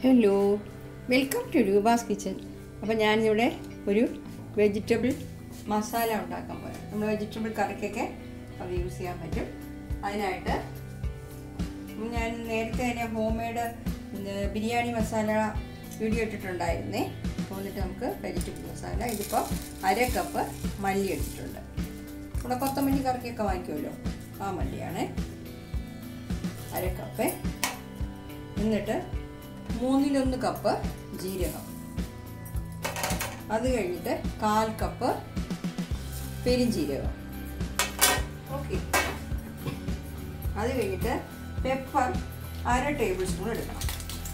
hello welcome to Rupa's kitchen അപ്പോൾ ഞാനിവിടെ ഒരു വെജിറ്റബിൾ മസാല ഉണ്ടാക്കാൻ പോയത് നമ്മൾ വെജിറ്റബിൾ കറിക്കൊക്കെ അത് യൂസ് ചെയ്യാൻ പറ്റും അതിനായിട്ട് ഞാൻ നേരത്തെ തന്നെ home made biryani masala video ഇട്ടിട്ടുണ്ടായിരുന്നേ അപ്പോൾ എന്നിട്ട് നമുക്ക് വെജിറ്റബിൾ മസാല ഇതിപ്പോൾ അര കപ്പ് മല്ലി എടുത്തിട്ടുണ്ട് നമ്മുടെ കൊത്തമല്ലി കറിക്കൊക്കെ വാങ്ങിക്കുമല്ലോ ആ മല്ലിയാണ് അര കപ്പ് എന്നിട്ട് മൂന്നിലൊന്ന് കപ്പ് ജീരകം അത് കഴിഞ്ഞിട്ട് കാൽ കപ്പ് പെരിഞ്ജീരകം ഓക്കെ അത് കഴിഞ്ഞിട്ട് പെപ്പർ അര ടേബിൾ സ്പൂൺ എടുക്കണം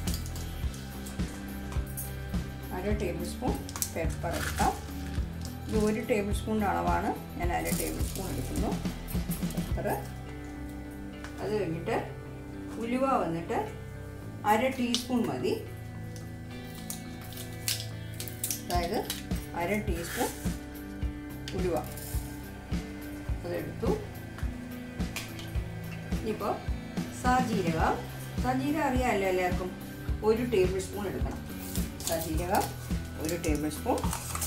അര ടേബിൾ സ്പൂൺ പെപ്പർ എടുക്കാം ഇത് ഒരു ടേബിൾ സ്പൂണിൻ്റെ അളവാണ് ഞാൻ അര ടേബിൾ സ്പൂൺ എടുക്കുന്നു പെപ്പർ അത് കഴിഞ്ഞിട്ട് ഉലുവ വന്നിട്ട് അര ടീസ്പൂൺ മതി അതായത് അര ടീസ്പൂൺ ഉലുവ അതെടുത്തു ഇനിയിപ്പോൾ സജീരകം സജീരകം അറിയാമല്ലോ എല്ലാവർക്കും ഒരു ടേബിൾ സ്പൂൺ എടുക്കണം സജീരകം ഒരു ടേബിൾ സ്പൂൺ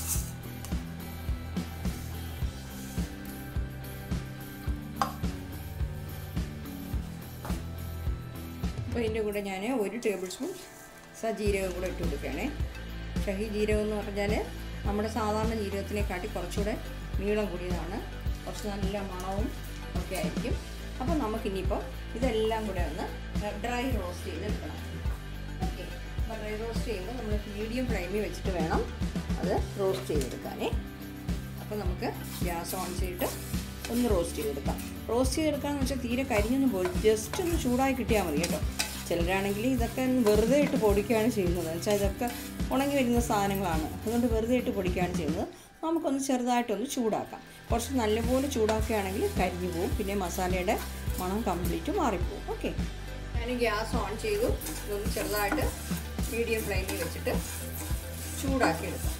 അപ്പോൾ ഇതിൻ്റെ കൂടെ ഞാൻ ഒരു ടേബിൾ സ്പൂൺ സജീരകം കൂടെ ഇട്ട് കൊടുക്കുകയാണേ ഷഹി ജീരകം എന്ന് പറഞ്ഞാൽ നമ്മുടെ സാധാരണ ജീരകത്തിനെക്കാട്ടി കുറച്ചുകൂടെ നീളം കൂടിയതാണ് കുറച്ച് നല്ല മണവും ഒക്കെ ആയിരിക്കും അപ്പോൾ നമുക്കിനിയിപ്പോൾ ഇതെല്ലാം കൂടെ ഒന്ന് ഡ്രൈ റോസ്റ്റ് ചെയ്തെടുക്കണം ഓക്കെ അപ്പോൾ ഡ്രൈ റോസ്റ്റ് ചെയ്യുമ്പോൾ നമ്മൾ മീഡിയം ഫ്ലെയിമിൽ വെച്ചിട്ട് വേണം അത് റോസ്റ്റ് ചെയ്തെടുക്കാനേ അപ്പോൾ നമുക്ക് ഗ്യാസ് ഓൺ ചെയ്തിട്ട് ഒന്ന് റോസ്റ്റ് ചെയ്തെടുക്കാം റോസ്റ്റ് ചെയ്തെടുക്കാന്ന് വെച്ചാൽ തീരെ കരിഞ്ഞൊന്നും പോയി ജസ്റ്റ് ഒന്ന് ചൂടായി കിട്ടിയാൽ മതി കേട്ടോ ചിലരാണെങ്കിൽ ഇതൊക്കെ വെറുതെ ഇട്ട് പൊടിക്കുകയാണ് ചെയ്യുന്നത് എന്ന് വെച്ചാൽ ഇതൊക്കെ ഉണങ്ങി വരുന്ന സാധനങ്ങളാണ് അതുകൊണ്ട് വെറുതെ ഇട്ട് പൊടിക്കുകയാണ് ചെയ്യുന്നത് നമുക്കൊന്ന് ചെറുതായിട്ടൊന്ന് ചൂടാക്കാം കുറച്ച് നല്ലപോലെ ചൂടാക്കുകയാണെങ്കിൽ കരിഞ്ഞു പോകും പിന്നെ മസാലയുടെ മണം കംപ്ലീറ്റ് മാറിപ്പോവും ഓക്കെ ഞാൻ ഗ്യാസ് ഓൺ ചെയ്തു ഇതൊന്ന് ചെറുതായിട്ട് മീഡിയം ഫ്ലെയിമിൽ വെച്ചിട്ട് ചൂടാക്കി എടുക്കാം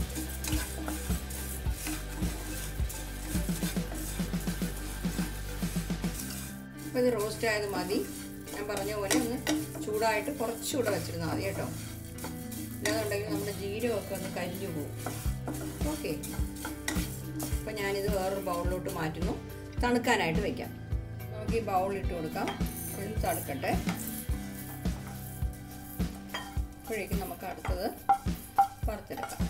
അപ്പോൾ ഇത് റോസ്റ്റ് ആയത് മതി ഞാൻ പറഞ്ഞ പോലെ ഒന്ന് ചൂടായിട്ട് കുറച്ചുകൂടെ വെച്ചിരുന്നാൽ മതി കേട്ടോ ഇല്ലാന്നുണ്ടെങ്കിൽ നമ്മുടെ ജീരകമൊക്കെ ഒന്ന് കരിഞ്ഞു പോകും ഓക്കെ അപ്പോൾ ഞാനിത് വേറൊരു ബൗളിലോട്ട് മാറ്റുന്നു തണുക്കാനായിട്ട് വെക്കാം നമുക്ക് ഈ ബൗളിലിട്ട് കൊടുക്കാം ഇത് തണുക്കട്ടെ അപ്പോഴേക്കും നമുക്ക് അടുത്തത് വറുത്തെടുക്കാം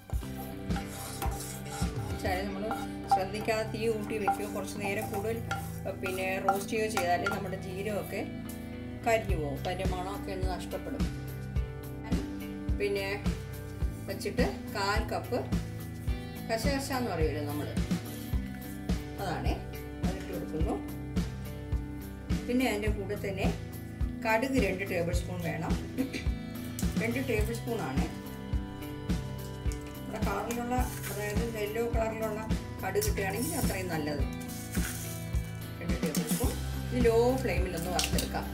വെച്ചാൽ നമ്മൾ ശ്രദ്ധിക്കാതെ തീ കൂട്ടി വെക്കുകയോ കുറച്ച് നേരം കൂടുതൽ പിന്നെ റോസ്റ്റ് ചെയ്യുകയോ ചെയ്താൽ നമ്മുടെ ജീരകമൊക്കെ കരിഞ്ഞു പോകും അപ്പം അതിൻ്റെ മണമൊക്കെ ഒന്ന് നഷ്ടപ്പെടും പിന്നെ വെച്ചിട്ട് കാൽ കപ്പ് കശകശ എന്ന് പറയുമല്ലോ നമ്മൾ അതാണേ അതിട്ട് കൊടുക്കുന്നു പിന്നെ അതിൻ്റെ കൂടെ തന്നെ കടുക് രണ്ട് ടേബിൾ സ്പൂൺ വേണം രണ്ട് ടേബിൾ സ്പൂൺ ആണ് നമ്മുടെ കളറിലുള്ള അതായത് യെല്ലോ കളറിലുള്ള കടുക് കിട്ടുകയാണെങ്കിൽ അത്രയും നല്ലത് രണ്ട് ടേബിൾ സ്പൂൺ ഇത് ലോ ഫ്ലെയിമിൽ ഒന്ന് വറുത്തെടുക്കാം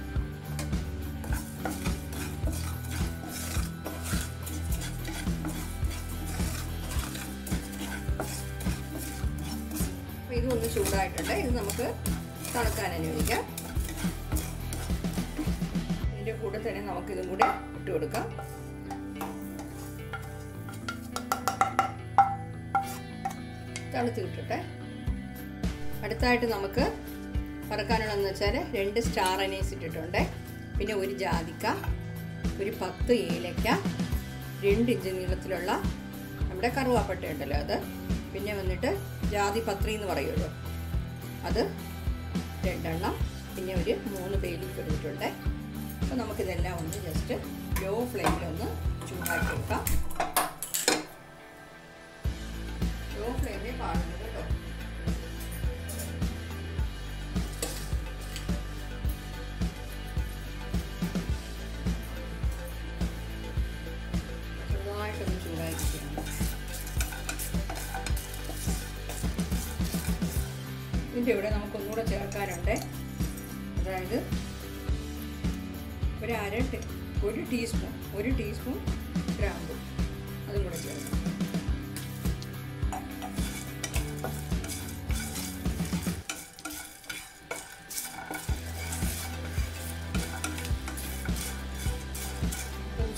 അപ്പോൾ ഇതൊന്ന് ചൂടായിട്ടുണ്ട് ഇത് നമുക്ക് തണുക്കാൻ അനുവദിക്കാം ഇതിൻ്റെ കൂടെ തന്നെ നമുക്കിതും കൂടെ ഇട്ട് കൊടുക്കാം തണുത്ത് കിട്ടട്ടെ അടുത്തായിട്ട് നമുക്ക് വറക്കാനുള്ളതെന്ന് വെച്ചാൽ രണ്ട് സ്റ്റാർ അനീസ് ഇട്ടിട്ടുണ്ട് പിന്നെ ഒരു ജാതിക്ക ഒരു പത്ത് ഏലക്ക രണ്ട് ഇഞ്ച് നീളത്തിലുള്ള നമ്മുടെ കറുവാപ്പട്ട ഉണ്ടല്ലോ അത് പിന്നെ വന്നിട്ട് ജാതി പത്രി എന്ന് പറയുമല്ലോ അത് രണ്ടെണ്ണം പിന്നെ ഒരു മൂന്ന് പേലിക്ക് എടുത്തിട്ടുണ്ട് അപ്പോൾ നമുക്കിതെല്ലാം ഒന്ന് ജസ്റ്റ് ലോ ഫ്ലെയിമിലൊന്ന് ചൂടാക്കി എടുക്കാം ലോ ഫ്ലെയിമിൽ പാടുന്നത് കേട്ടോ ചെറുതായിട്ടൊന്ന് ചൂടാക്കിക്കണം ഇതിൻ്റെ ഇവിടെ നമുക്കൊന്നുകൂടെ ചേർക്കാനുണ്ട് അതായത് ഒരു അര ഒരു ടീസ്പൂൺ ഒരു ടീസ്പൂൺ ഗ്രാമ്പു അതും കൂടെ ചേർക്കാം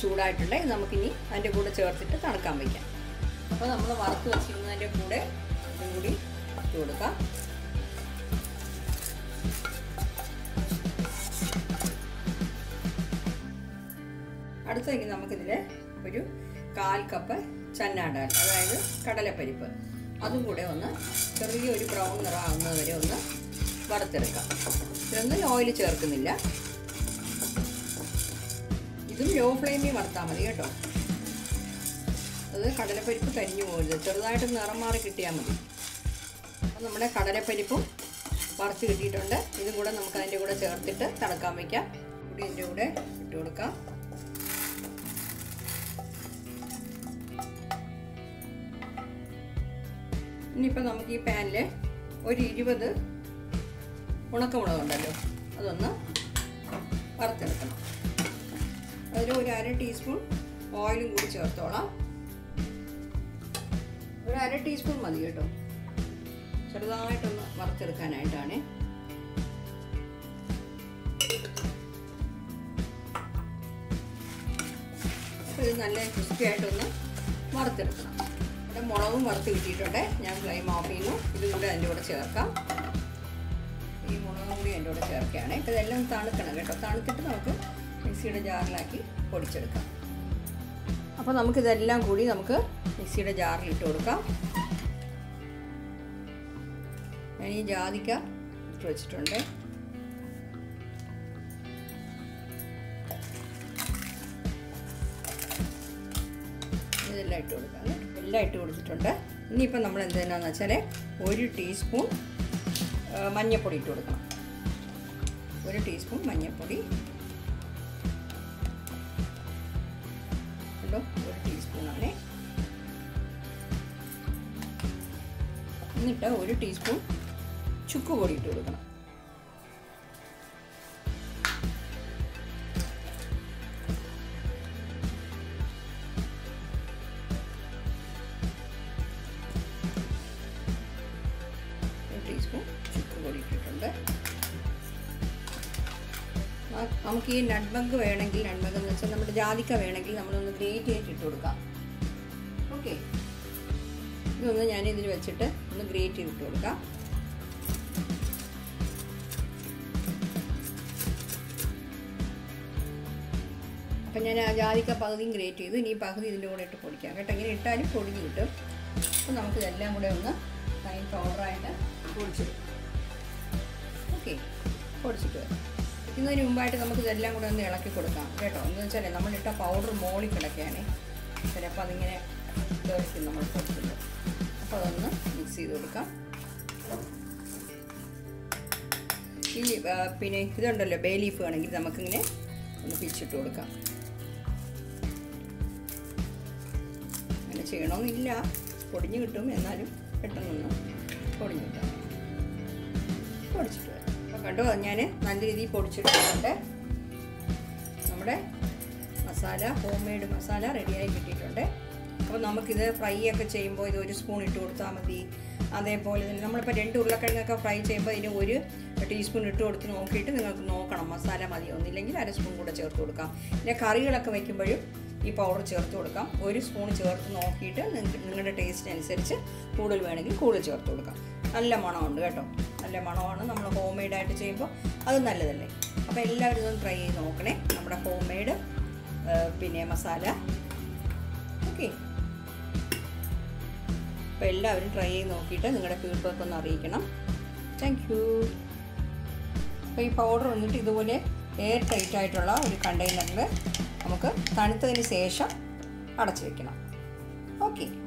ചൂടായിട്ടുണ്ട് ഇത് നമുക്കിനി അതിൻ്റെ കൂടെ ചേർത്തിട്ട് തണുക്കാൻ വയ്ക്കാം അപ്പോൾ നമ്മൾ വറുത്ത് വെച്ചിരുന്നതിൻ്റെ കൂടെ ഇതും കൂടി ഇട്ട് കൊടുക്കാം അടുത്തേക്ക് നമുക്കിതിൽ ഒരു കാൽ കപ്പ് ചന്നാടാൽ അതായത് കടലപ്പരിപ്പ് അതും കൂടെ ഒന്ന് ചെറിയൊരു ബ്രൗൺ നിറമാകുന്നത് വരെ ഒന്ന് വറുത്തെടുക്കാം ഇതൊന്നും ഓയിൽ ചേർക്കുന്നില്ല ഇതും ലോ ഫ്ലെയിമിൽ വറുത്താൽ മതി കേട്ടോ അത് കടലപ്പരിപ്പ് കരിഞ്ഞു പോകരുത് ചെറുതായിട്ട് നിറം മാറി കിട്ടിയാൽ മതി അപ്പം നമ്മുടെ കടലപ്പരിപ്പും വറുത്ത് കിട്ടിയിട്ടുണ്ട് ഇതും കൂടെ നമുക്ക് അതിൻ്റെ കൂടെ ചേർത്തിട്ട് തണുക്കാൻ വയ്ക്കാം കൂടി ഇതിൻ്റെ കൂടെ ഇട്ട് കൊടുക്കാം ഇനിയിപ്പോൾ നമുക്ക് ഈ പാനിൽ ഒരു ഇരുപത് ഉണക്കമുളകുണ്ടല്ലോ അതൊന്ന് വറുത്തെടുക്കണം അതിൽ ഒരു അര ടീസ്പൂൺ ഓയിലും കൂടി ചേർത്തോളാം ഒരു അര ടീസ്പൂൺ മതി കേട്ടോ ചെറുതായിട്ടൊന്ന് വറുത്തെടുക്കാനായിട്ടാണ് അപ്പോൾ ഇത് നല്ല ക്രിസ്പി ആയിട്ടൊന്ന് വറുത്തെടുക്കണം ഇവിടെ മുളകും വറുത്ത് കിട്ടിയിട്ടുണ്ട് ഞാൻ ഫ്ലെയിം ഓഫ് ചെയ്യുന്നു ഇതും കൂടെ അതിൻ്റെ കൂടെ ചേർക്കാം ഈ മുളകും കൂടി അതിൻ്റെ കൂടെ ചേർക്കുകയാണ് ഇപ്പോൾ ഇതെല്ലാം തണുക്കണം കേട്ടോ തണുത്തിട്ട് നമുക്ക് മിക്സിയുടെ ജാറിലാക്കി പൊടിച്ചെടുക്കാം അപ്പോൾ നമുക്കിതെല്ലാം കൂടി നമുക്ക് മിക്സിയുടെ ജാറിൽ ഇട്ട് കൊടുക്കാം ഞാൻ ഈ ജാതിക്ക ഇട്ട് വെച്ചിട്ടുണ്ട് ഇതെല്ലാം ഇട്ട് കൊടുക്കാം എല്ലാം ഇട്ട് കൊടുത്തിട്ടുണ്ട് ഇനിയിപ്പോൾ നമ്മൾ എന്ത് തന്നെയാണെന്ന് വെച്ചാൽ ഒരു ടീസ്പൂൺ മഞ്ഞൾപ്പൊടി ഇട്ട് കൊടുക്കണം ഒരു ടീസ്പൂൺ മഞ്ഞൾപ്പൊടി ഉണ്ടോ ഒരു ടീസ്പൂണാണ് എന്നിട്ട് ഒരു ടീസ്പൂൺ ചുക്ക് പൊടി ഇട്ട് കൊടുക്കണം ഒരു ടീസ്പൂൺ ചുക്ക് പൊടി ഇട്ടിട്ടുണ്ട് നമുക്ക് ഈ നട്ബഗ് വേണമെങ്കിൽ നട്ബഗ് എന്ന് വെച്ചാൽ നമ്മുടെ ജാതിക്ക വേണമെങ്കിൽ നമ്മളൊന്ന് ഗ്രേറ്റ് ചെയ്തിട്ട് ഇട്ട് കൊടുക്കാം ഓക്കെ ഇതൊന്ന് ഞാൻ ഇതിൽ വെച്ചിട്ട് ഒന്ന് ഗ്രേറ്റ് ചെയ്തിട്ട് കൊടുക്കാം അപ്പം ഞാൻ ആ ജാതിക്ക പകുതിയും ഗ്രേറ്റ് ചെയ്തു ഇനി ഈ പകുതി ഇതിൻ്റെ കൂടെ ഇട്ട് പൊടിക്കാം കേട്ടോ ഇങ്ങനെ ഇട്ടാലും പൊടിഞ്ഞ് കിട്ടും അപ്പം നമുക്ക് ഇതെല്ലാം കൂടെ ഒന്ന് ഫൈൻ പൗഡറായിട്ട് പൊടിച്ചിടും ഓക്കെ പൊടിച്ചിട്ട് വരാം ഇന്നതിന് മുമ്പായിട്ട് നമുക്ക് ഇതെല്ലാം കൂടെ ഒന്ന് ഇളക്കി കൊടുക്കാം കേട്ടോ എന്ന് വെച്ചാൽ നമ്മളിട്ട പൗഡർ മോളിൽ കിടക്കുകയാണ് ചിലപ്പോൾ അതിങ്ങനെ തെറിക്കും നമ്മൾ പൊടിക്കുമ്പോൾ അപ്പോൾ അതൊന്ന് മിക്സ് ചെയ്ത് കൊടുക്കാം ഈ പിന്നെ ഇതുണ്ടല്ലോ ബേ ലീഫ് വേണമെങ്കിൽ നമുക്കിങ്ങനെ ഒന്ന് പിച്ചിട്ട് കൊടുക്കാം അങ്ങനെ ചെയ്യണമെന്നില്ല പൊടിഞ്ഞ് കിട്ടും എന്നാലും പെട്ടെന്നൊന്ന് പൊടിഞ്ഞ് കിട്ടാം പൊടിച്ചിട്ട് വരാം അപ്പോൾ കണ്ടോ ഞാൻ നല്ല രീതിയിൽ പൊടിച്ചിട്ടുണ്ട് നമ്മുടെ മസാല ഹോം മെയ്ഡ് മസാല റെഡിയായി കിട്ടിയിട്ടുണ്ട് അപ്പോൾ നമുക്കിത് ഫ്രൈ ഒക്കെ ചെയ്യുമ്പോൾ ഇത് ഒരു സ്പൂൺ ഇട്ട് കൊടുത്താൽ മതി അതേപോലെ തന്നെ നമ്മളിപ്പോൾ രണ്ട് ഉരുളക്കിഴങ്ങൊക്കെ ഫ്രൈ ചെയ്യുമ്പോൾ ഇതിന് ഒരു ടീസ്പൂൺ ഇട്ട് കൊടുത്ത് നോക്കിയിട്ട് നിങ്ങൾക്ക് നോക്കണം മസാല മതിയൊന്നുമില്ലെങ്കിൽ അര സ്പൂൺ കൂടെ ചേർത്ത് കൊടുക്കാം പിന്നെ കറികളൊക്കെ വയ്ക്കുമ്പോഴും ഈ പൗഡർ ചേർത്ത് കൊടുക്കാം ഒരു സ്പൂൺ ചേർത്ത് നോക്കിയിട്ട് നിങ്ങൾക്ക് നിങ്ങളുടെ ടേസ്റ്റ് അനുസരിച്ച് കൂടുതൽ വേണമെങ്കിൽ കൂടുതൽ ചേർത്ത് കൊടുക്കാം നല്ല മണമുണ്ട് കേട്ടോ നല്ല മണമാണ് നമ്മൾ ഹോം മെയ്ഡായിട്ട് ചെയ്യുമ്പോൾ അത് നല്ലതല്ലേ അപ്പോൾ എല്ലാവരും ഇതൊന്ന് ട്രൈ ചെയ്ത് നോക്കണേ നമ്മുടെ ഹോം മെയ്ഡ് പിന്നെ മസാല ഓക്കെ അപ്പോൾ എല്ലാവരും ട്രൈ ചെയ്ത് നോക്കിയിട്ട് നിങ്ങളുടെ ഫീഡ്ബാക്ക് ഒന്ന് അറിയിക്കണം താങ്ക് യു അപ്പോൾ ഈ പൗഡർ വന്നിട്ട് ഇതുപോലെ എയർ ടൈറ്റ് ആയിട്ടുള്ള ഒരു കണ്ടെയ്നറിൽ നമുക്ക് തണുത്തതിന് ശേഷം അടച്ചു വെക്കണം ഓക്കെ